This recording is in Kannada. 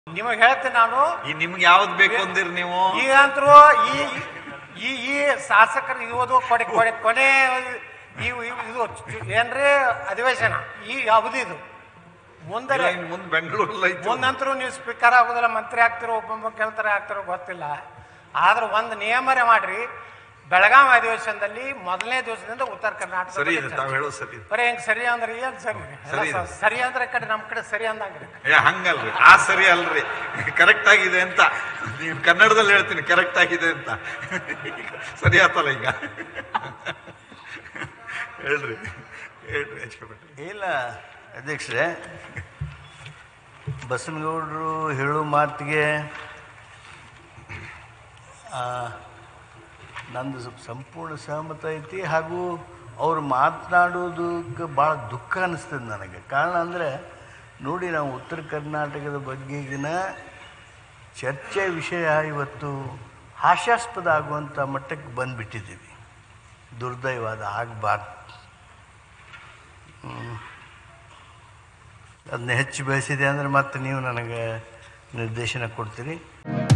ನಿಮಗೆ ಹೇಳ್ತೀನಿ ನಾನು ಈ ನಿಮ್ಗೆ ಯಾವ್ದು ಬೇಕು ಅಂದಿರಿ ನೀವು ಈಗ ಅಂತರೂ ಈ ಈ ಈ ಶಾಸಕರು ಇವುದು ಕೊನೆ ಕೊನೆ ಕೊನೆ ಇವು ಇವು- ಇದು ಏನ್ರಿ ಅಧಿವೇಶನ ಈ ಅವಧಿ ಇದು ಮುಂದೆ ಇಲ್ಲ, ಇನ್ ಮುಂದ್ ಬೆಂಗಳೂರಲ್ಲಿ ಐತಿ ಮುಂದಂತರೂ ನೀವು ಸ್ಪೀಕರ್ ಆಗೋದಿಲ್ಲ ಮಂತ್ರಿ ಆಗ್ತಿರೋ ಉಪಮುಖ್ಯಮಂತ್ರಿ ಆಗ್ತಿರೋ ಗೊತ್ತಿಲ್ಲ ಆದ್ರೆ ಒಂದು ನಿಯಮರೇ ಮಾಡ್ರಿ ಬೆಳಗಾವಿ ಅಧಿವೇಶನದಲ್ಲಿ ಮೊದಲನೇ ದಿವಸದಿಂದ ಉತ್ತರ ಕರ್ನಾಟಕ ಸರಿ ಇದೆ ತಾವ್ ಹೇಳೋದು ಸರಿ ಇದೆ ಬರೀ ಹೆಂಗ್ ಸರಿ ಅಂದ್ರೆ ಏನ್ ಸರಿ ಸರಿ ಎಲ್ಲ ಇದೆ. ಸರಿ ಅಂದ್ರೆ ಈ ಕಡೆ ನಮ್ ಕಡೆ ಸರಿ ಅಂದಂಗ್ರಿ ಏ ಹಂಗಲ್ರಿ ಆ ಸರಿ ಅಲ್ರಿ ಕರೆಕ್ಟ್ ಆಗಿದೆ ಅಂತ ನೀವು ಕನ್ನಡದಲ್ಲಿ ಹೇಳ್ತೀನಿ ಕರೆಕ್ಟ್ ಆಗಿದೆ ಅಂತ ಸರಿ ಆತಲ್ಲ ಈಗ ಹೇಳ್ರಿ ಹೇಳ್ರಿ ಎಚ್ ಕೆ ಪಾಟೀಲ್. ಇಲ್ಲ ಅಧ್ಯಕ್ಷರೇ ಬಸನಗೌಡರು ಹೇಳೋ ಮಾತಿಗೆ ಆ, ನಂದು ಸ್ವಲ್ಪ ಸಂಪೂರ್ಣ ಸಹಮತ ಐತಿ ಹಾಗೂ ಅವ್ರು ಮಾತನಾಡೋದಕ್ಕೆ ಭಾಳ ದುಃಖ ಅನಿಸ್ತದೆ ನನಗೆ ಕಾರಣ ಅಂದರೆ ನೋಡಿ ನಾವು ಉತ್ತರ ಕರ್ನಾಟಕದ ಬಗ್ಗೆಗಿನ ಚರ್ಚೆ ವಿಷಯ ಇವತ್ತು ಹಾಸ್ಯಾಸ್ಪದ ಆಗುವಂಥ ಮಟ್ಟಕ್ಕೆ ಬಂದುಬಿಟ್ಟಿದ್ದೀವಿ ದುರ್ದೈವ ಅದು ಆಗಬಾರ್ದು ಅದನ್ನ ಹೆಚ್ಚು ಬೆಳೆಸಿದೆ ಅಂದರೆ ಮತ್ತೆ ನೀವು ನನಗೆ ನಿರ್ದೇಶನ ಕೊಡ್ತೀರಿ